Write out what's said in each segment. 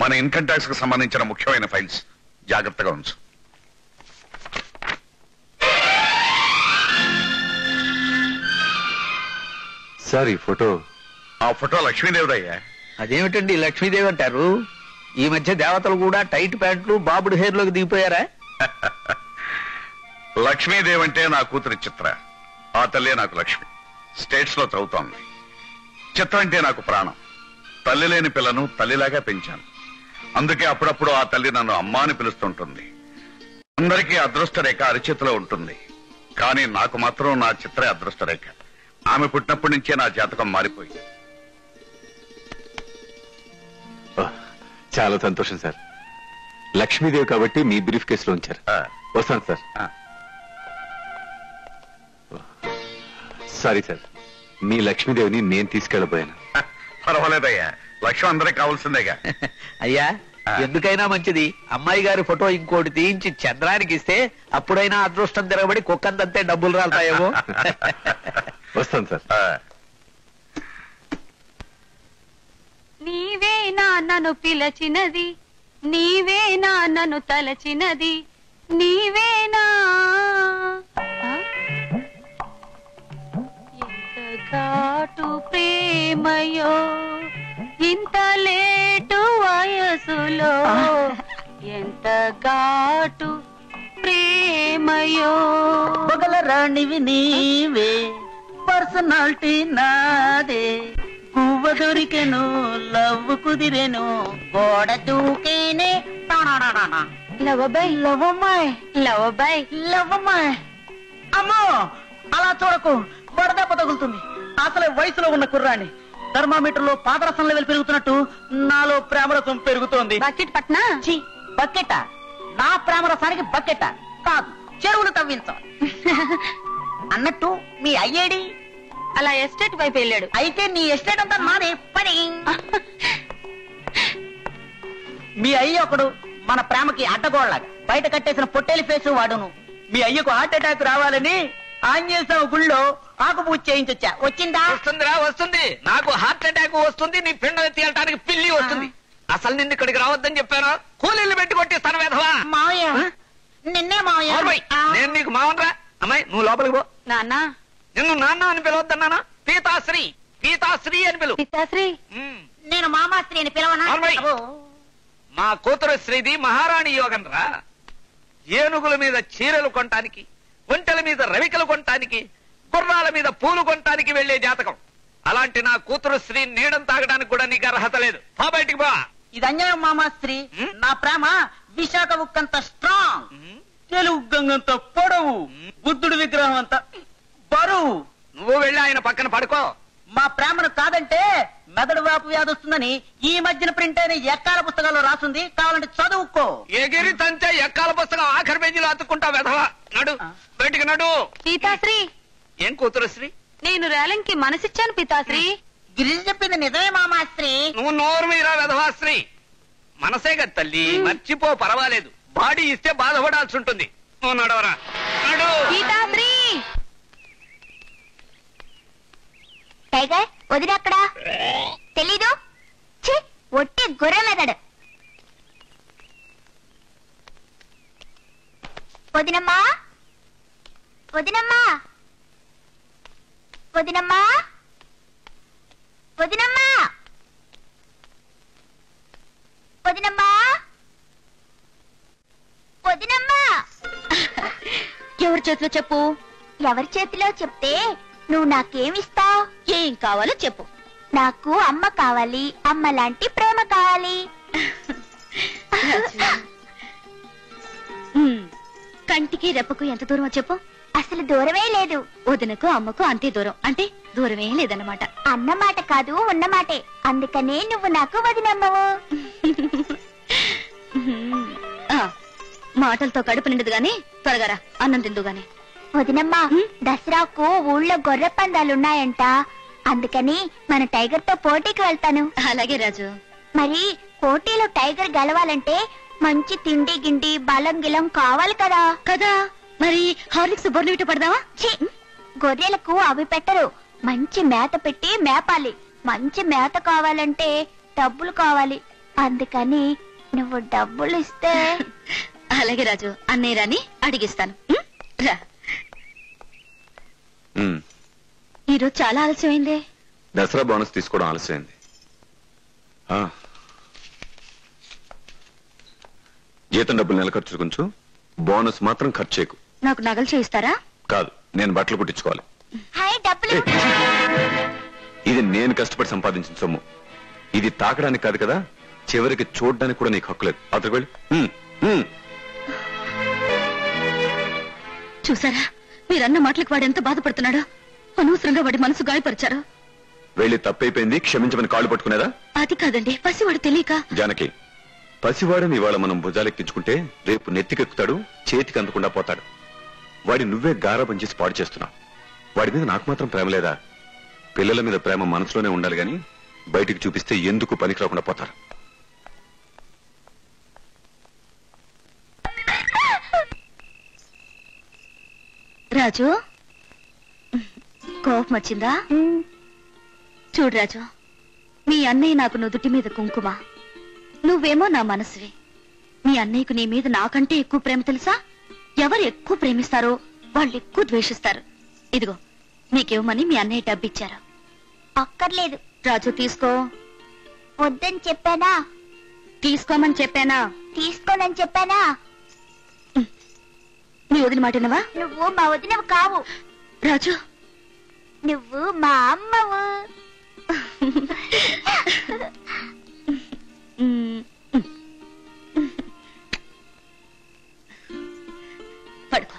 మన income tax కు సంబంధించిన ముఖ్యమైన ఫైల్స్ జాగ్రత్తగా ఉంచు సార్ ఈ ఫోటో ఆ ఫోటో లక్ష్మీదేవిదయ్యా అదేమిటండి లక్ష్మీదేవి అంటారు ఈ మధ్య దేవతలు కూడా టైట్ ప్యాంట్లు బాబుడు హెయిర్ లోకి దిగిపోయారా లక్ష్మీదేవి అంటే నా కూతురి చిత్ర ఆ తల్లే నాకు లక్ష్మి స్టేట్స్ లో చదువుతోంది చిత్ర అంటే నాకు ప్రాణం తల్లి లేని పిల్లను తల్లిలాగా పెంచాను అందుకే అప్పుడప్పుడు ఆ తల్లి నన్ను అమ్మా అని పిలుస్తుంటుంది అందరికీ అదృష్ట రేఖ అరిచేతిలో ఉంటుంది కానీ నాకు మాత్రం నా చిత్రే అదృష్ట రేఖ ఆమె పుట్టినప్పటి నుంచే నా జాతకం మారిపోయింది ఓ, చాలా సంతోషం సార్ లక్ష్మీదేవి కాబట్టి మీ బ్రీఫ్ కేసులో ఉంచారు ఆ, వస్తాను సార్ ఆ. సారీ సార్ మీ లక్ష్మీదేవిని నేను తీసుకెళ్ళబోయాను పర్వాలేదయ్యా లక్ష్యం అందరికి కావాల్సిందేగా అయ్యా ఆ. ఎందుకైనా మంచిది అమ్మాయి గారి ఫోటో ఇంకోటి తీయించి చంద్రానికి ఇస్తే అప్పుడైనా అదృష్టం తిరగబడి కుక్కంతంతే డబ్బులు రాలుతాయేమో వస్తాను సార్ ఆ, నీవేనా నన్ను పిలచినది నీవేనా నన్ను తలచినది నీవేనా ఆ? ఎంత ఘాటు ప్రేమయో ఇంత లేటు వయసులో ఎంత ఘాటు ప్రేమయో పగల రాణివి నీవే పర్సనాలిటీ నాదే గువ్వ దొరికెను లవ్ కుదిరెను గోడ దూకేనే లవబాయ్ లవమ్మాయ్ లవబాయ్ లవమ్మాయ్ అమ్మో అలా చూడకు వడదెబ్బ తగులుతుంది అసలే వయసులో ఉన్న కుర్రాణి థర్మామీటర్ లో పాదరసం లెవెల్ పెరుగుతున్నట్టు నాలో ప్రేమరసం పెరుగుతోంది బకెట్ పట్నా ఛీ, బకెట నా ప్రేమరసానికి బకెట కాదు చెరువులు తవ్వించాం అన్నట్టు మీ అయ్యేడి అలా ఎస్టేట్ వైపు వెళ్ళాడు అయితే నీ ఎస్టేట్ అంతా నాదే పని మీ అయ్య ఒకడు మన ప్రేమకి అడ్డగోళ్ళగా బయట కట్టేసిన పొట్టేలి ఫేసు వాడును మీ అయ్యకు హార్ట్ అటాక్ రావాలని ఆంజనేయ స్వామి గుళ్ళో ఆకు పూజ చేయించొచ్చా వచ్చిందా వస్తుందిరా వస్తుంది నాకు హార్ట్ అటాక్ వస్తుంది నీ పిండం తీయటానికి పిల్లి వస్తుంది అసలు నిన్ను ఇక్కడికి రావద్దని చెప్పాను కూలీలు పెట్టి కొట్టిస్తాను వేధవా మావయ్య నిన్నే మావయ్య ఓర్మయ్, నేను నీకు మావనరా అమ్మాయి నువ్వు లోపలికి పో నాన్న నిన్ను నాన్న అని పిలవద్దన్నానా పీతాశ్రీ పీతాశ్రీ అని పిలువు పితాశ్రీ ఉమ్. నేను మామాస్త్రి అని పిలవనా మావయ్య. అబ్బో. మా కూతురు శ్రీది మహారాణి యోగం రా ఏనుగుల మీద చీరలు కొనటానికి ఒంటెల మీద రవికలు కొనటానికి గుర్రాల మీద పూలు కొనటానికి వెళ్లే జాతకం అలాంటి నా కూతురు శ్రీ నీడం తాగడానికి కూడా నీకు అర్హత లేదు పో బయటికి పో ఇది అన్యాయం మామాస్త్రి ఉమ్. నా ప్రేమ విశాఖ ఉక్కంత స్ట్రాంగ్ ఉమ్. తెలుగు గంగంత పొడవు బుద్ధుడి విగ్రహం అంత బరువు నువ్వు వెళ్ళి ఆయన పక్కన పడుకో మా ప్రేమను కాదంటే మెదడు వాపు వ్యాధి వస్తుందని ఈ మధ్యన ప్రింట్ అయిన ఎక్కాల పుస్తకాల్లో రాస్తుంది కావాలంటే చదువుకో ఎగిరి తంతే ఎక్కాల పుస్తకం ఆఖరి పేజీలో అతుక్కుంటా వెధవా నడు బయటికి నడు పితాశ్రీ ఏం కూతురు శ్రీ నేను రేలంకి మనసిచ్చాను పితాశ్రీ గిరిజ చెప్పింది నిజమే మామాస్త్రి నువ్వు నోరు మీరా వెధవాశ్రీ మనసే కదా తల్లి మర్చిపో పర్వాలేదు బాడీ ఇస్తే బాధపడాల్సి ఉంటుంది నువ్వు నడవరా నడు పితాశ్రీ టైగర్ వదిన అక్కడ తెలీదు ఛీ ఒట్టి గుర్ర మెదడు వదినమ్మా వదినమ్మా వదినమ్మా వదినమ్మా వదినమ్మా వదినమ్మా ఎవరి చేతిలో చెప్పు ఎవరి చేతిలో చెప్తే నువ్వు నాకేమిస్తావు ఏం కావాలో చెప్పు నాకు అమ్మ కావాలి అమ్మ లాంటి ప్రేమ కావాలి ఉమ్, కంటికి రెప్పకు ఎంత దూరమో చెప్పు అసలు దూరమే లేదు వదినకు అమ్మకు అంతే దూరం అంటే దూరమే లేదన్నమాట అన్నమాట కాదు ఉన్నమాటే అందుకనే నువ్వు నాకు వదినమ్మవు ఉమ్, ఆ, మాటలతో కడుపు నిండదు గాని త్వరగా రా, అన్నం తిందు గాని వదినమ్మ దసరాకు ఊళ్ళో గొర్రె పందాలున్నాయంట అందుకని మన టైగర్ తో పోటీకి వెళ్తాను అలాగే రాజు మరి పోటీలో టైగర్ గెలవాలంటే మంచి తిండి గిండి బలం గిలం కావాలి కదా కదా మరి హార్లిక్స్ బొర్లు ఇటు పడదావా ఛీ! గొర్రెలకు అవి పెట్టరు మంచి మేత పెట్టి మేపాలి మంచి మేత కావాలంటే డబ్బులు కావాలి అందుకని నువ్వు డబ్బులు ఇస్తే అలాగే రాజు అన్నయ్య రాని అడిగిస్తాను ఉం? రా ఉమ్, ఈరోజు చాలా ఆలస్యమైందే దసరా బోనస్ తీసుకోవడం ఆలస్యమైంది ఆ. జీతం డబ్బులు నెల ఖర్చు కొంచెం బోనస్ మాత్రం ఖర్చు చేయకు నాకు నగలు చేయిస్తారా కాదు నేను బట్టలు కుట్టించుకోవాలి హాయ్ డబ్బులు ఇది నేను కష్టపడి సంపాదించిన సొమ్ము ఇది తాకడానికి కాదు కదా చివరికి చూడడానికి కూడా నీకు హక్కు లేదు అతను వెళ్ళి ఉమ్, ఉమ్. చూసారా మీరన్న మాటలకు వాడు ఎంత బాధపడుతున్నాడో అనవసరంగా వాడి మనసు గాయపరిచారు వెళ్ళి తప్పైపోయింది క్షమించమని కాళ్ళు పట్టుకునేదా అది కాదండి పసివాడు తెలియక జానకి పసివాడిని ఇవాళ మనం భుజాలెక్కించుకుంటే రేపు నెత్తికెక్కుతాడు చేతికి అందకుండా పోతాడు వాడి నువ్వే గారాబం చేసి పాడు చేస్తున్నావు వాడి మీద నాకు మాత్రం ప్రేమ లేదా పిల్లల మీద ప్రేమ మనసులోనే ఉండాలి గాని బయటికి చూపిస్తే ఎందుకు పనికి రాకుండా పోతారు రాజు కోపం వచ్చిందా చూడు రాజు మీ అన్నయ్య నాకు నుదుటి మీద కుంకుమ నువ్వేమో నా మనసువి మీ అన్నయ్యకు నీ మీద నాకంటే ఎక్కువ ప్రేమ తెలుసా ఎవరు ఎక్కువ ప్రేమిస్తారో వాళ్ళు ఎక్కువ ద్వేషిస్తారు ఇదిగో నీకేమని మీ అన్నయ్య డబ్బిచ్చారు అక్కర్లేదు రాజు తీసుకో వద్దని చెప్పానా తీసుకోమని చెప్పానా తీసుకోనని చెప్పానా నీ వదిన మాటినవా నువ్వు మా వదినవు కావు రాజు నువ్వు మా అమ్మవు మ్మ్. పడుకో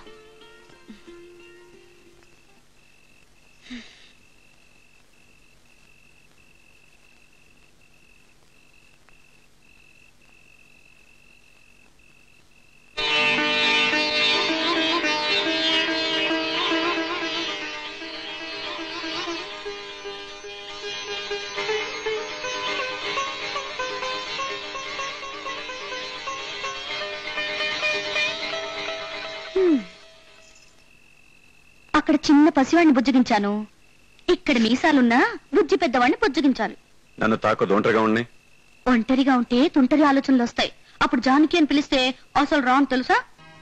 అక్కడ చిన్న పసివాడిని బుజ్జగించాను ఇక్కడ మీసాలున్నా బుజ్జి పెద్దవాడిని బుజ్జగించాలి నన్ను తాకు ఒంటరిగా ఉన్నాయి ఒంటరిగా ఉంటే తుంటరి ఆలోచనలు వస్తాయి అప్పుడు జానకి అని పిలిస్తే అసలు రాను తెలుసా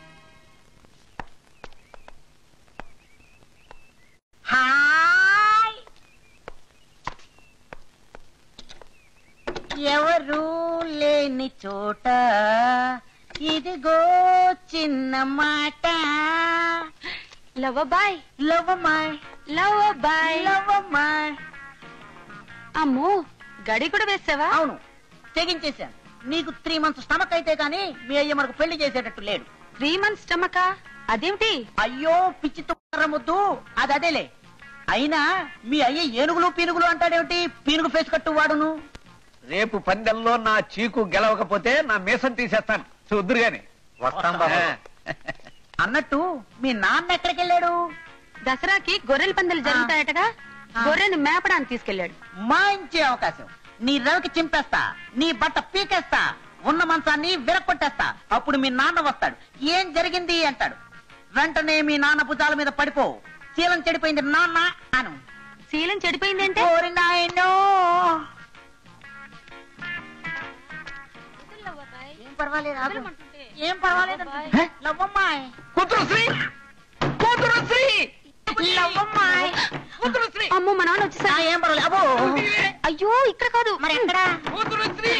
హాయ్ ఎవరు లేని చోట ఇదిగో చిన్న మాట లవ్ బాయ్ లవమాయ్ లవ్ బాయ్ లవమాయ్ అమ్మో గడి కూడా వేసావా అవును తెగించేశాను నీకు త్రీ మంత్స్ స్టమక్ అయితే గాని మీ అయ్య మనకు పెళ్లి చేసేటట్టు లేడు త్రీ మంత్స్ స్టమకా అదేమిటి అయ్యో పిచ్చి తుమ్మరముద్దు అది అదేలే అయినా మీ అయ్య ఏనుగులు పీనుగులు అంటాడేమిటి పీనుగు ఫేస్ కట్టు వాడును రేపు పందెంలో నా చీకు గెలవకపోతే నా మీసం తీసేస్తాను చూద్దురు గాని వస్తాం బాబు. అన్నట్టు మీ నాన్న ఎక్కడికి వెళ్ళాడు దసరాకి గొర్రెల పందాలు జరుగుతాయటగా? గొర్రెను మేపడానికి తీసుకెళ్లాడు మంచి అవకాశం నీ రవికి చింపేస్తా నీ బట్ట పీకేస్తా ఉన్న మంచాన్ని విరక్కొట్టేస్తా అప్పుడు మీ నాన్న వస్తాడు ఏం జరిగింది అంటాడు వెంటనే మీ నాన్న భుజాల మీద పడిపో శీలం చెడిపోయింది నాన్న అను శీలం చెడిపోయిందంటే ఓరి నాయనో ఏం పర్వాలేదు ఆగు. ఏం పర్వాలేదు లవ్వమ్మాయ్ కూతురు శ్రీ కూతురు శ్రీ లవ్వమ్మాయ్ కూతురు శ్రీ అమ్మో మా నాన్న ఆ, వచ్చేసా ఏం పర్వాలేదు అబ్బో అయ్యో ఇక్కడ కాదు మరి ఎక్కడ కూతురు శ్రీ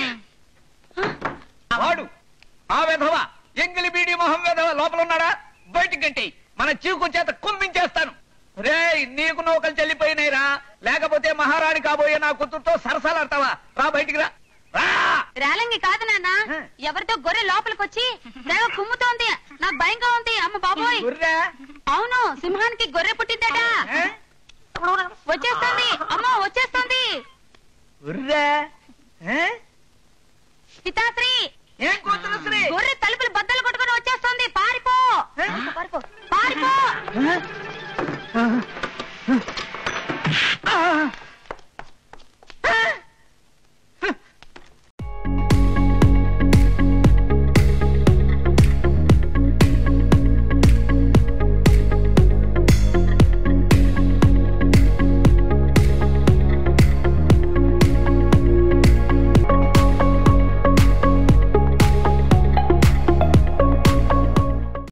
వాడు ఆ వెధవ ఎంగిలి బీడి మొహం వెధవ లోపల ఉన్నాడా బయటికి గంటి మన చీకు చేత కుమ్మించేస్తాను రే నీకు నౌకలు చెల్లిపోయినాయిరా లేకపోతే మహారాణి కాబోయే నా కూతురుతో సరసాలాడతావా రా బయటికి రా రా రేలంగి కాదు నాన్న ఎవరితో గొర్రె లోపలికి వచ్చి తెగ కుమ్ముతోంది నాకు భయంగా ఉంది అమ్మ బాబోయ్ గుర్రా అవును సింహానికి గొర్రె పుట్టిందట ఏ? వచ్చేస్తుంది అమ్మో వచ్చేస్తుంది గుర్రా ఏ? పితాశ్రీ ఏం కూతురు శ్రీ గొర్రె తలుపులు బద్దలు కొట్టుకుని వచ్చేస్తుంది పారిపో ఏ? పారిపో పారిపో